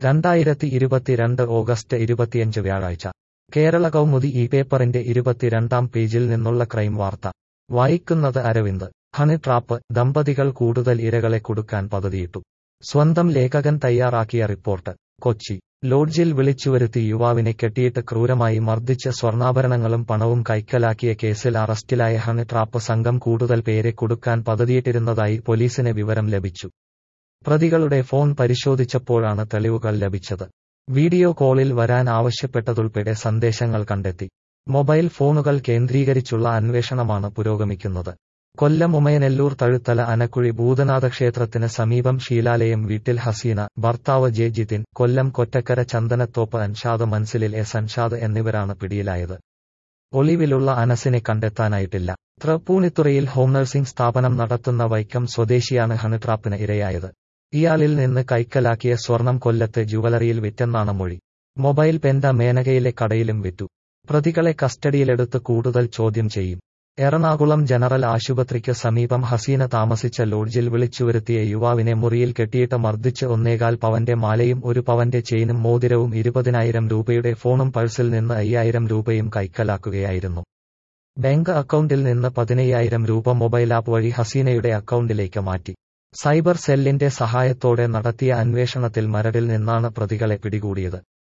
രണ്ടായിരത്തി ഇരുപത്തിരണ്ട് ഓഗസ്റ്റ് ഇരുപത്തിയഞ്ച് വ്യാഴാഴ്ച കേരള കൗമുദി ഈ പേപ്പറിന്റെ ഇരുപത്തിരണ്ടാം പേജിൽ നിന്നുള്ള ക്രൈം വാർത്ത വായിക്കുന്നത് അരവിന്ദ് ഹണി ട്രാപ്പ് ദമ്പതികൾ കൂടുതൽ ഇരകളെ കൊടുക്കാൻ പദ്ധതിയിട്ടു സ്വന്തം ലേഖകൻ തയ്യാറാക്കിയ റിപ്പോർട്ട് കൊച്ചി ലോഡ്ജിൽ വിളിച്ചുവരുത്തി യുവാവിനെ കെട്ടിയിട്ട് ക്രൂരമായി മർദ്ദിച്ച് സ്വർണ്ണാഭരണങ്ങളും പണവും കൈക്കലാക്കിയ കേസിൽ അറസ്റ്റിലായ ഹണി ട്രാപ്പ് സംഘം കൂടുതൽ പേരെ കൊടുക്കാൻ പദ്ധതിയിട്ടിരുന്നതായി പോലീസിന് വിവരം ലഭിച്ചു പ്രതികളുടെ ഫോൺ പരിശോധിച്ചപ്പോഴാണ് തെളിവുകൾ ലഭിച്ചത് വീഡിയോ കോളിൽ വരാൻ ആവശ്യപ്പെട്ടതുൾപ്പെടെ സന്ദേശങ്ങൾ കണ്ടെത്തി മൊബൈൽ ഫോണുകൾ കേന്ദ്രീകരിച്ചുള്ള അന്വേഷണമാണ് പുരോഗമിക്കുന്നത് കൊല്ലം ഉമയനെല്ലൂർ തഴുത്തല അനക്കുഴി ഭൂതനാഥ ക്ഷേത്രത്തിന് സമീപം ശീലാലയം വീട്ടിൽ ഹസീന ഭർത്താവ് ജെ ജിതിൻ കൊല്ലം കൊറ്റക്കര ചന്ദനത്തോപ്പ് അൻഷാദ് മൻസിലിൽ എസ് അൻഷാദ് എന്നിവരാണ് പിടിയിലായത് ഒളിവിലുള്ള അനസിനെ കണ്ടെത്താനായിട്ടില്ല തൃപ്പൂണിത്തുറയിൽ ഹോം നഴ്സിംഗ് സ്ഥാപനം നടത്തുന്ന വൈക്കം സ്വദേശിയാണ് ഹണിട്രാപ്പിന് ഇരയായത് ഇയാളിൽ നിന്ന് കൈക്കലാക്കിയ സ്വർണം കൊല്ലത്തെ ജുവലറിയിൽ വിറ്റെന്നാണ് മൊഴി മൊബൈൽ പെന്ത മേനകയിലെ കടയിലും വിറ്റു പ്രതികളെ കസ്റ്റഡിയിലെടുത്ത് കൂടുതൽ ചോദ്യം ചെയ്യും എറണാകുളം ജനറൽ ആശുപത്രിക്ക് സമീപം ഹസീന താമസിച്ച ലോഡ്ജിൽ വിളിച്ചുവരുത്തിയ യുവാവിനെ മുറിയിൽ കെട്ടിയിട്ട് മർദ്ദിച്ച് ഒന്നേകാൽ പവന്റെ മാലയും ഒരു പവന്റെ ചെയിനും മോതിരവും ഇരുപതിനായിരം രൂപയുടെ ഫോണും പൾസിൽ നിന്ന് അയ്യായിരം രൂപയും കൈക്കലാക്കുകയായിരുന്നു ബാങ്ക് അക്കൗണ്ടിൽ നിന്ന് പതിനയ്യായിരം രൂപ മൊബൈൽ ആപ്പ് വഴി ഹസീനയുടെ അക്കൗണ്ടിലേക്ക് മാറ്റി സൈബർ സെല്ലിന്റെ സഹായത്തോടെ നടത്തിയ അന്വേഷണത്തിൽ മരടിൽ നിന്നാണ് പ്രതികളെ പിടികൂടിയത്